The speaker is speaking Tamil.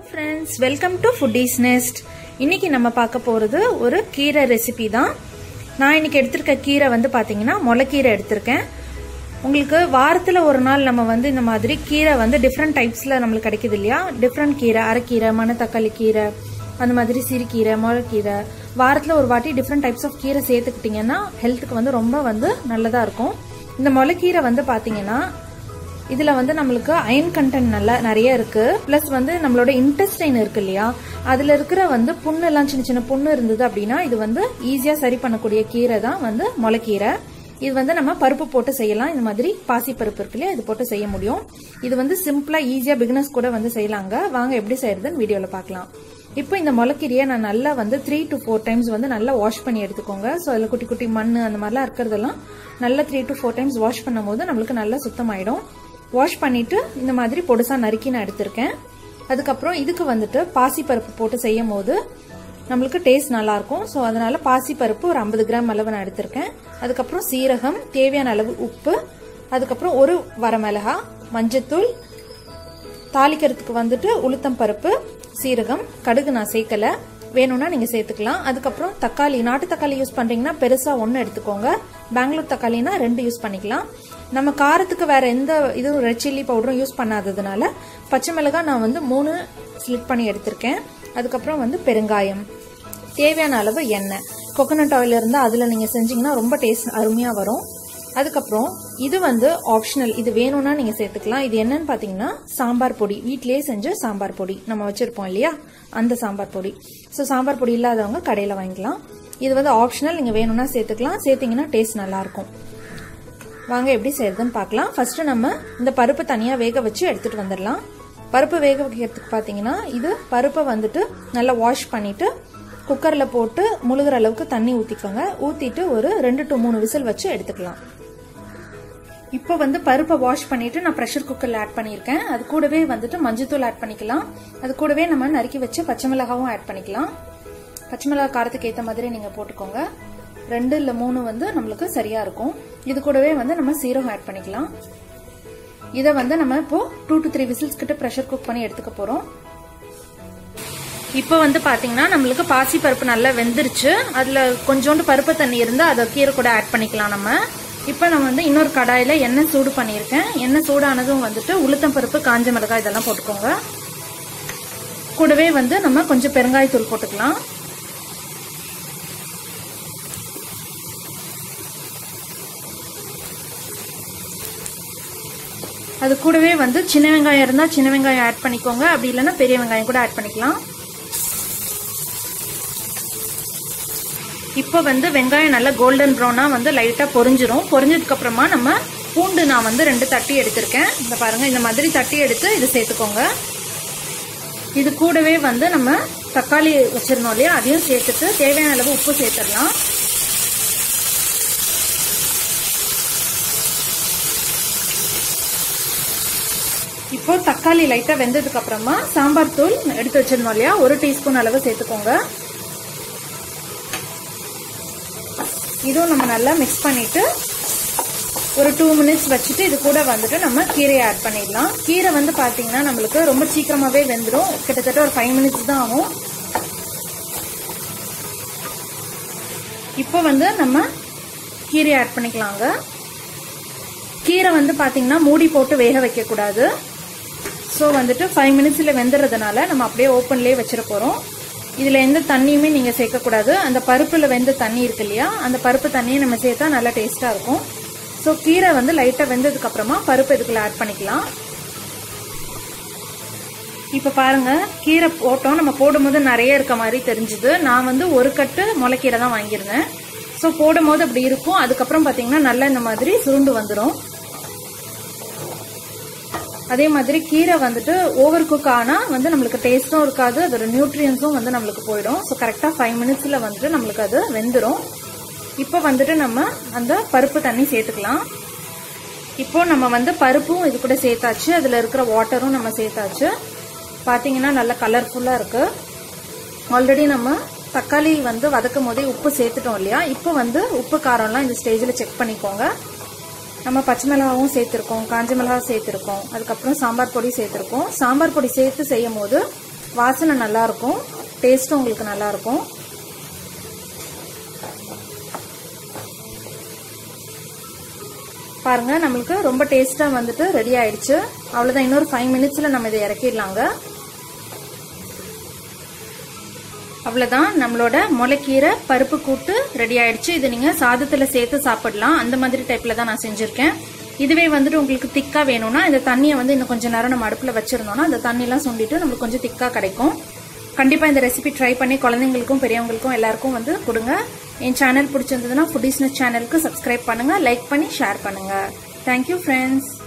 friends welcome to Foodies Nest இன்னைக்கு நம்ம பார்க்க போகிறது ஒரு கீரை ரெசிபி தான் நான் இன்னைக்கு எடுத்திருக்க கீரை வந்து பார்த்தீங்கன்னா முளைக்கீரை எடுத்திருக்கேன் உங்களுக்கு வாரத்தில் ஒரு நாள் நம்ம வந்து இந்த மாதிரி கீரை வந்து டிஃப்ரெண்ட் டைப்ஸில் நம்மளுக்கு கிடைக்குது இல்லையா டிஃப்ரெண்ட் கீரை அரைக்கீரை மணத்தக்காளி கீரை அந்த மாதிரி சிறுகீரை முளைக்கீரை வாரத்தில் ஒரு வாட்டி டிஃப்ரெண்ட் டைப்ஸ் ஆஃப் கீரை சேர்த்துக்கிட்டிங்கன்னா ஹெல்த்துக்கு வந்து ரொம்ப வந்து நல்லதாக இருக்கும் இந்த முளைக்கீரை வந்து பார்த்தீங்கன்னா இதுல வந்து நம்மளுக்கு அயன் கண்டென்ட் நல்லா நிறைய இருக்கு பிளஸ் வந்து நம்மளோட இன்டெஸ்டைன் இருக்கு இல்லையா அதுல இருக்கிற வந்து புண்ணு எல்லாம் சின்ன சின்ன புண்ணு இருந்தது அப்படின்னா இது வந்து ஈஸியா சரி பண்ணக்கூடிய கீரை தான் வந்து முளைக்கீரை இது வந்து நம்ம பருப்பு போட்டு செய்யலாம் இந்த மாதிரி பாசி பருப்பு இருக்கு இல்லையா இது போட்டு செய்ய முடியும் இது வந்து சிம்பிளா ஈஸியா பிகினர்ஸ் கூட வந்து செய்யலாங்க வாங்க எப்படி செய்யறதுன்னு வீடியோல பார்க்கலாம் இப்போ இந்த முளைக்கீரையை நான் நல்லா வந்து த்ரீ டு ஃபோர் டைம்ஸ் வந்து நல்லா வாஷ் பண்ணி எடுத்துக்கோங்க ஸோ அதில் குட்டி குட்டி மண் அந்த மாதிரிலாம் இருக்கிறதெல்லாம் நல்லா three to four times wash பண்ணும்போது நம்மளுக்கு நல்லா சுத்தமாயிடும் வாஷ் பண்ணிட்டு இந்த மாதிரி பொடுசா நறுக்கி நான் எடுத்திருக்கேன் அதுக்கப்புறம் இதுக்கு வந்துட்டு பாசி பருப்பு போட்டு செய்யும் போது நம்மளுக்கு டேஸ்ட் நல்லா இருக்கும் ஸோ அதனால பாசி பருப்பு ஒரு ஐம்பது கிராம் அளவு நான் எடுத்திருக்கேன் அதுக்கப்புறம் சீரகம் தேவையான அளவு உப்பு அதுக்கப்புறம் ஒரு வரமிளகா மஞ்சத்தூள் தாளிக்கிறதுக்கு வந்துட்டு உளுத்தம் பருப்பு சீரகம் கடுகு நான் சேர்க்கல வேணும்னா நீங்க சேர்த்துக்கலாம் அதுக்கப்புறம் தக்காளி நாட்டு தக்காளி யூஸ் பண்றீங்கன்னா பெருசா ஒன்னு எடுத்துக்கோங்க பெங்களூர் தக்காளினா ரெண்டு யூஸ் பண்ணிக்கலாம் நம்ம காரத்துக்கு வேற எந்த இதுவும் ரெட் சில்லி பவுடரும் யூஸ் பண்ணாததுனால பச்சை மிளகாய் நான் வந்து மூணு ஸ்லிட் பண்ணி எடுத்திருக்கேன் அதுக்கப்புறம் வந்து பெருங்காயம் தேவையான அளவு எண்ணெய் கோகோனட் ஆயில் இருந்தால் அதில் நீங்கள் செஞ்சீங்கன்னா ரொம்ப டேஸ்ட் அருமையாக வரும் அதுக்கப்புறம் இது வந்து ஆப்ஷனல் இது வேணும்னா நீங்கள் சேர்த்துக்கலாம் இது என்னன்னு பார்த்தீங்கன்னா சாம்பார் பொடி வீட்டிலேயே செஞ்ச சாம்பார் பொடி நம்ம வச்சுருப்போம் இல்லையா அந்த சாம்பார் பொடி ஸோ சாம்பார் பொடி இல்லாதவங்க கடையில் வாங்கிக்கலாம் இது வந்து ஆப்ஷனல் நீங்கள் வேணும்னா சேர்த்துக்கலாம் சேர்த்தீங்கன்னா டேஸ்ட் நல்லாயிருக்கும் வாங்க எப்படி செய்யறதுன்னு பார்க்கலாம் ஃபர்ஸ்ட் நம்ம இந்த பருப்பு தனியாக வேக வச்சு எடுத்துட்டு வந்துடலாம் பருப்பு வேக வைக்கிறதுக்கு பார்த்தீங்கன்னா இது பருப்பை வந்துட்டு நல்லா வாஷ் பண்ணிட்டு குக்கரில் போட்டு முழுகிற அளவுக்கு தண்ணி ஊற்றிக்கோங்க ஊற்றிட்டு ஒரு ரெண்டு டு மூணு விசில் வச்சு எடுத்துக்கலாம் இப்போ வந்து பருப்பை வாஷ் பண்ணிட்டு நான் ப்ரெஷர் குக்கரில் ஆட் பண்ணியிருக்கேன் அது கூடவே வந்துட்டு மஞ்சத்தூள் ஆட் பண்ணிக்கலாம் அது கூடவே நம்ம நறுக்கி வச்சு பச்சை மிளகாவும் ஆட் பண்ணிக்கலாம் பச்சை மிளகா காரத்துக்கு ஏற்ற மாதிரி நீங்கள் போட்டுக்கோங்க ரெண்டு இல்லை மூணு வந்து நம்மளுக்கு சரியா இருக்கும் இது கூடவே வந்து நம்ம சீரகம் ஆட் பண்ணிக்கலாம் இதை வந்து நம்ம இப்போ டூ டு த்ரீ விசில்ஸ் கிட்ட ப்ரெஷர் குக் பண்ணி எடுத்துக்க போறோம் இப்போ வந்து பாத்தீங்கன்னா நம்மளுக்கு பாசி பருப்பு நல்லா வெந்துருச்சு அதுல கொஞ்சோண்டு பருப்பு தண்ணி இருந்தா அதை கீரை கூட ஆட் பண்ணிக்கலாம் நம்ம இப்போ நம்ம வந்து இன்னொரு கடாயில எண்ணெய் சூடு பண்ணியிருக்கேன் எண்ணெய் சூடானதும் வந்துட்டு உளுத்தம் பருப்பு காஞ்ச மிளகாய் இதெல்லாம் போட்டுக்கோங்க கூடவே வந்து நம்ம கொஞ்சம் பெருங்காயத்தூள் போட்டுக்கலாம் அது கூடவே வந்து சின்ன வெங்காயம் இருந்தால் சின்ன வெங்காயம் ஆட் பண்ணிக்கோங்க அப்படி இல்லைன்னா பெரிய வெங்காயம் கூட ஆட் பண்ணிக்கலாம் இப்போ வந்து வெங்காயம் நல்லா கோல்டன் ப்ரௌனாக வந்து லைட்டாக பொரிஞ்சிரும் பொரிஞ்சதுக்கு அப்புறமா நம்ம பூண்டு நான் வந்து ரெண்டு தட்டி எடுத்திருக்கேன் இந்த பாருங்க இந்த மாதிரி தட்டி எடுத்து இது சேர்த்துக்கோங்க இது கூடவே வந்து நம்ம தக்காளி வச்சிருந்தோம் இல்லையா அதையும் சேர்த்துட்டு தேவையான அளவு உப்பு சேர்த்துடலாம் இப்போ தக்காளி லைட்டா வெந்ததுக்கு அப்புறமா சாம்பார் தூள் எடுத்து வச்சிருந்தோம் இல்லையா ஒரு டீஸ்பூன் அளவு சேர்த்துக்கோங்க இதுவும் நம்ம நல்லா மிக்ஸ் பண்ணிட்டு ஒரு டூ மினிட்ஸ் வச்சுட்டு இது கூட வந்துட்டு நம்ம கீரையை ஆட் பண்ணிடலாம் கீரை வந்து பாத்தீங்கன்னா நம்மளுக்கு ரொம்ப சீக்கிரமாவே வெந்துடும் கிட்டத்தட்ட ஒரு ஃபைவ் மினிட்ஸ் தான் ஆகும் இப்போ வந்து நம்ம கீரையை ஆட் பண்ணிக்கலாங்க கீரை வந்து பாத்தீங்கன்னா மூடி போட்டு வேக வைக்க கூடாது ஸோ வந்துட்டு ஃபைவ் மினிட்ஸில் வெந்துடுறதுனால நம்ம அப்படியே ஓப்பன்லேயே வச்சிட போகிறோம் இதில் எந்த தண்ணியுமே நீங்கள் சேர்க்கக்கூடாது அந்த பருப்பில் வெந்த தண்ணி இருக்கு இல்லையா அந்த பருப்பு தண்ணியை நம்ம சேர்த்தா நல்லா டேஸ்ட்டாக இருக்கும் ஸோ கீரை வந்து லைட்டாக வெந்ததுக்கு அப்புறமா பருப்பு இதுக்குள்ள ஆட் பண்ணிக்கலாம் இப்போ பாருங்க கீரை போட்டோம் நம்ம போடும்போது நிறைய இருக்க மாதிரி தெரிஞ்சுது நான் வந்து ஒரு கட்டு முளைக்கீரை தான் வாங்கியிருந்தேன் ஸோ போடும்போது அப்படி இருக்கும் அதுக்கப்புறம் பார்த்தீங்கன்னா நல்லா இந்த மாதிரி சுருண்டு வந்துடும் அதே மாதிரி கீரை வந்துட்டு ஓவர் குக் ஆனா வந்து நம்மளுக்கு டேஸ்டும் இருக்காது அதோட நியூட்ரியன்ஸும் வந்து நம்மளுக்கு போயிடும் ஸோ கரெக்டாக ஃபைவ் மினிட்ஸ்ல வந்துட்டு நம்மளுக்கு அது வெந்துடும் இப்போ வந்துட்டு நம்ம அந்த பருப்பு தண்ணி சேர்த்துக்கலாம் இப்போ நம்ம வந்து பருப்பும் இது கூட சேர்த்தாச்சு அதுல இருக்கிற வாட்டரும் நம்ம சேர்த்தாச்சு பாத்தீங்கன்னா நல்ல கலர்ஃபுல்லா இருக்கு ஆல்ரெடி நம்ம தக்காளி வந்து வதக்கும் போதே உப்பு சேர்த்துட்டோம் இல்லையா இப்போ வந்து உப்பு காரம்லாம் இந்த ஸ்டேஜில் செக் பண்ணிக்கோங்க நம்ம பச்சை மிளகாவும் சேர்த்துருக்கோம் காஞ்ச மிளகா சேர்த்துருக்கோம் அதுக்கப்புறம் சாம்பார் பொடி சேர்த்துருக்கோம் சாம்பார் பொடி சேர்த்து செய்யும் போது வாசனை நல்லா இருக்கும் டேஸ்ட்டும் உங்களுக்கு நல்லா இருக்கும் பாருங்க நம்மளுக்கு ரொம்ப டேஸ்டா வந்துட்டு ரெடி ஆயிடுச்சு அவ்வளவுதான் இன்னொரு ஃபைவ் மினிட்ஸ்ல நம்ம இதை இறக்கிடலாங்க அவ்வளவுதான் நம்மளோட முளைக்கீரை பருப்பு கூட்டு ரெடி ஆயிடுச்சு இது நீங்க சாதத்துல சேர்த்து சாப்பிடலாம் அந்த மாதிரி டைப்ல தான் நான் செஞ்சிருக்கேன் இதுவே வந்துட்டு உங்களுக்கு திக்கா வேணும்னா இந்த தண்ணியை வந்து இன்னும் கொஞ்சம் நேரம் நம்ம அடுப்புல வச்சிருந்தோம்னா அந்த தண்ணியெல்லாம் சுண்டிட்டு நம்மளுக்கு கொஞ்சம் திக்கா கிடைக்கும் கண்டிப்பா இந்த ரெசிபி ட்ரை பண்ணி குழந்தைங்களுக்கும் பெரியவங்களுக்கும் எல்லாருக்கும் வந்து கொடுங்க என் சேனல் பிடிச்சிருந்ததுன்னா ஃபுடிஸ்னஸ் சேனலுக்கு சப்ஸ்கிரைப் பண்ணுங்க லைக் பண்ணி ஷேர் பண்ணுங்க தேங்க்யூ ஃப்ரெண்ட்ஸ்